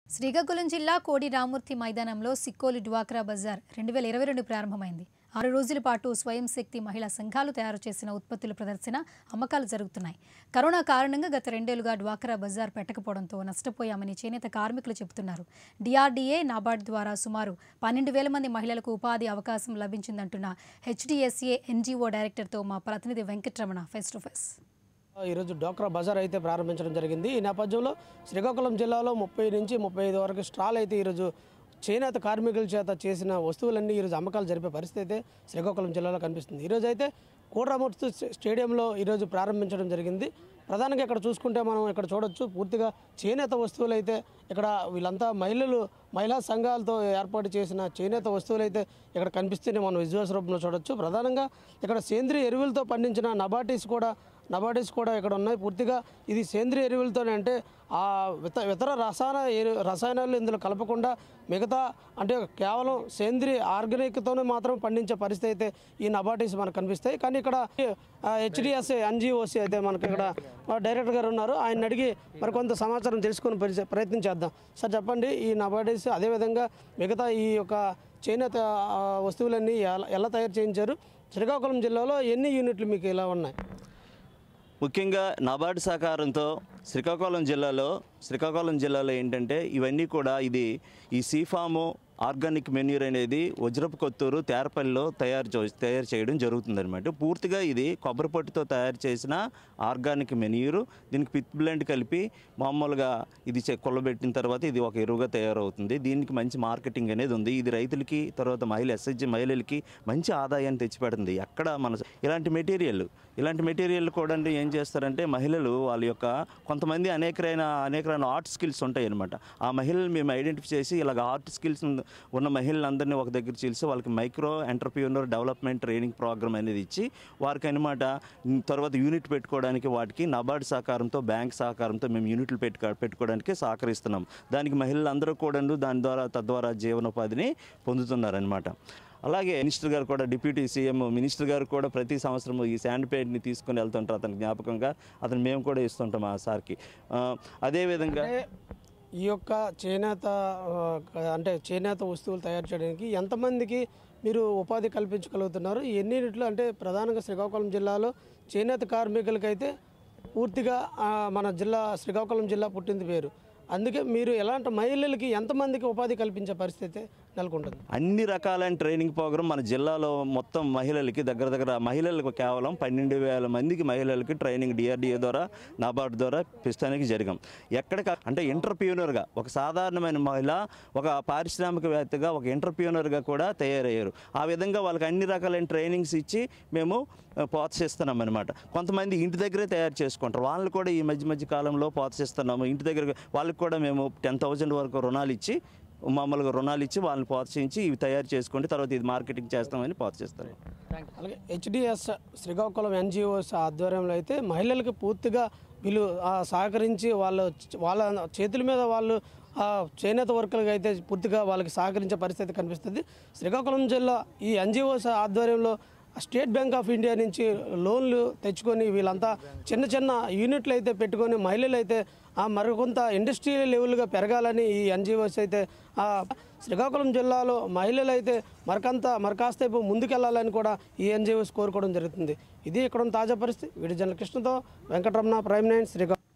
శ్రీకాకుళం జిల్లా కోడి రామూర్తి మైదానంలో సిక్కోలు డ్వాక్రా బజార్ రెండు వేల ఇరవై రెండు ప్రారంభమైంది ఆరు రోజుల పాటు స్వయం శక్తి మహిళా సంఘాలు తయారు చేసిన ఉత్పత్తుల ప్రదర్శన అమ్మకాలు జరుగుతున్నాయి కరోనా కారణంగా గత రెండేళ్లుగా డ్వాక్రా బజార్ పెట్టకపోవడంతో నష్టపోయామని చేనేత కార్మికులు చెబుతున్నారు డిఆర్డీఏ నాబార్డ్ ద్వారా సుమారు పన్నెండు వేల మంది మహిళలకు ఉపాధి అవకాశం లభించిందంటున్న హెచ్డిఎస్ఏ ఎన్జీఓ డైరెక్టర్తో మా ప్రతినిధి వెంకటరమణ ఫేస్ టు ఫేస్ ఈరోజు డోక్రా బజార్ అయితే ప్రారంభించడం జరిగింది ఈ నేపథ్యంలో శ్రీకాకుళం జిల్లాలో ముప్పై నుంచి ముప్పై ఐదు వరకు స్టాల్ అయితే ఈరోజు చేనేత కార్మికుల చేత చేసిన వస్తువులన్నీ ఈరోజు అమ్మకాలు జరిపే పరిస్థితి అయితే శ్రీకాకుళం జిల్లాలో కనిపిస్తుంది ఈరోజు అయితే కోటరామూర్తి స్టేడియంలో ఈరోజు ప్రారంభించడం జరిగింది ప్రధానంగా ఇక్కడ చూసుకుంటే మనం ఇక్కడ చూడొచ్చు పూర్తిగా చేనేత వస్తువులు అయితే ఇక్కడ వీళ్ళంతా మహిళలు మహిళా సంఘాలతో ఏర్పాటు చేసిన చేనేత వస్తువులు అయితే ఇక్కడ కనిపిస్తూనే మనం విజువల్స్ రూపంలో చూడొచ్చు ప్రధానంగా ఇక్కడ సేంద్రియ ఎరువులతో పండించిన నబాటీస్ కూడా నబాటీస్ కూడా ఇక్కడ ఉన్నాయి పూర్తిగా ఇది సేంద్రియ ఎరువులతోనే అంటే ఆ ఇత ఇతర రసాయన ఎరు రసాయనాలు ఇందులో కలపకుండా మిగతా అంటే కేవలం సేంద్రియ ఆర్గానిక్తోనే మాత్రం పండించే పరిస్థితి అయితే ఈ నబాటీస్ మనకు కనిపిస్తాయి కానీ ఇక్కడ హెచ్డిఎస్ఏ ఎన్జిఓసి అయితే మనకి ఇక్కడ మా డైరెక్టర్ గారు ఉన్నారు ఆయన అడిగి మరి కొంత సమాచారం తెలుసుకుని పరిచ- ప్రయత్నం చేద్దాం సార్ చెప్పండి ఈ నబాటీస్ అదేవిధంగా మిగతా ఈ యొక్క చేనేత ఆ, వస్తువులన్నీ ఎలా ఎలా తయారు చేయించారు శ్రీకాకుళం జిల్లాలో ఎన్ని యూనిట్లు మీకు ఇలా ఉన్నాయి ముఖ్యంగా నాబార్డు సహకారంతో శ్రీకాకుళం జిల్లాలో శ్రీకాకుళం జిల్లాలో ఏంటంటే ఇవన్నీ కూడా ఇది ఈ సీఫాము ఆర్గానిక్ మెన్యూర్ అనేది వజ్రపు కొత్తూరు తేరపల్లిలో తయారు చే- తయారు చేయడం జరుగుతుందన్నమాట పూర్తిగా ఇది కొబ్బరి పొట్టుతో తయారు చేసిన ఆర్గానిక్ మెన్యూరు దీనికి పిత్ బ్లెండ్ కలిపి మామూలుగా ఇది చె- కొల్లబెట్టిన తర్వాత ఇది ఒక ఎరువుగా తయారవుతుంది దీనికి మంచి మార్కెటింగ్ అనేది ఉంది ఇది రైతులకి తర్వాత మహిళ ఎస్హెచ్జి మహిళలకి మంచి ఆదాయాన్ని తెచ్చిపెడుతుంది ఎక్కడ మన ఇలాంటి మెటీరియల్ ఇలాంటి మెటీరియల్ కూడా అంటే ఏం చేస్తారంటే మహిళలు వాళ్ళ యొక్క కొంతమంది అనేకమైన అనేకమైన ఆర్ట్ స్కిల్స్ ఉంటాయి అనమాట ఆ మహిళలు మేము ఐడెంటిఫై చేసి ఇలాగ ఆర్ట్ స్కిల్స్ ఉన్న మహిళలందరినీ ఒక దగ్గర చేసి వాళ్ళకి micro entrepreneur development training programme అనేది ఇచ్చి వారికి అనమాట తర్వాత యూనిట్ పెట్టుకోవడానికి వాటికి నబార్డ్ సహకారంతో బ్యాంక్ సహకారంతో మేము యూనిట్లు పెట్టుకో పెట్టుకోవడానికి సహకరిస్తున్నాం దానికి మహిళలందరూ కూడా దాని ద్వారా తద్వారా జీవనోపాధిని పొందుతున్నారనమాట అలాగే మినిస్టర్ గారు కూడా డిప్యూటీ సీఎం మినిస్టర్ గారు కూడా ప్రతి సంవత్సరం ఈ శాండ్ పెయింట్ని తీసుకొని వెళ్తుంటారు అతని జ్ఞాపకంగా అతను మేము కూడా ఇస్తుంటాం ఆ సార్కి ఆ, అదేవిధంగా అంటే ఈ యొక్క చేనేత ఆ, అంటే చేనేత వస్తువులు తయారు చేయడానికి ఎంతమందికి మీరు ఉపాధి కల్పించగలుగుతున్నారు ఎన్ని యూనిట్లు అంటే ప్రధానంగా శ్రీకాకుళం జిల్లాలో చేనేత కార్మికులకైతే పూర్తిగా ఆ, మన జిల్లా శ్రీకాకుళం జిల్లా పుట్టింది పేరు అందుకే మీరు ఎలాంటి మహిళలకి ఎంతమందికి ఉపాధి కల్పించే పరిస్థితి నెలకొంటుంది అన్ని రకాలైన ట్రైనింగ్ ప్రోగ్రామ్ మన జిల్లాలో మొత్తం మహిళలకి దగ్గర దగ్గర మహిళలకు కేవలం పన్నెండు వేల మందికి మహిళలకి ట్రైనింగ్ డిఆర్డిఏ ద్వారా నాబార్డ్ ద్వారా పిస్తానికి జరిగాం ఎక్కడ కా- అంటే ఎంటర్ప్రీనర్గా ఒక సాధారణమైన మహిళ ఒక పారిశ్రామికవేత్తగా ఒక ఎంటర్ప్రీనర్గా కూడా తయారయ్యారు ఆ విధంగా వాళ్ళకి అన్ని రకాలైన ట్రైనింగ్స్ ఇచ్చి మేము ఆ, ప్రోత్సహిస్తున్నాం అనమాట కొంతమంది ఇంటి దగ్గరే తయారు చేసుకుంటారు వాళ్ళని కూడా ఈ మధ్య మధ్య కాలంలో ప్రోత్సహిస్తున్నాము ఇంటి దగ్గర వాళ్ళకి కూడా మేము టెన్ థౌజండ్ వరకు రుణాలు ఇచ్చి మామూలుగా రుణాలు ఇచ్చి వాళ్ళని ప్రోత్సహించి ఇవి తయారు చేసుకుంటే తర్వాత ఇది మార్కెటింగ్ చేస్తామని ప్రోత్సహిస్తారు అలాగే హెచ్డిఎస్ శ్రీకాకుళం ఎన్జిఓస్ ఆధ్వర్యంలో అయితే మహిళలకు పూర్తిగా వీళ్ళు ఆ, సహకరించి వాళ్ళ వాళ్ళ చేతుల మీద వాళ్ళు ఆ, చేనేత వర్కర్లకు అయితే పూర్తిగా వాళ్ళకి సహకరించే పరిస్థితి కనిపిస్తుంది శ్రీకాకుళం జిల్లా ఈ ఎన్జిఓస్ ఆధ్వర్యంలో స్టేట్ బ్యాంక్ ఆఫ్ ఇండియా నుంచి లోన్లు తెచ్చుకొని వీళ్ళంతా చిన్న చిన్న యూనిట్లు అయితే పెట్టుకొని మహిళలు అయితే ఆ మరికొంత ఇండస్ట్రియల్ లెవెల్గా పెరగాలని ఈ ఎన్జిఓస్ అయితే ఆ శ్రీకాకుళం జిల్లాలో మహిళలు అయితే మరకంత మరకాస్త వైపు ముందుకెళ్లాలని కూడా ఈ ఎన్జిఓస్ కోరుకోవడం జరుగుతుంది ఇది ఇక్కడ ఉన్న తాజా పరిస్థితి వీడి జనరల్ కృష్ణతో వెంకటరమణ ప్రైమ్ నైన్ శ్రీకాకుళం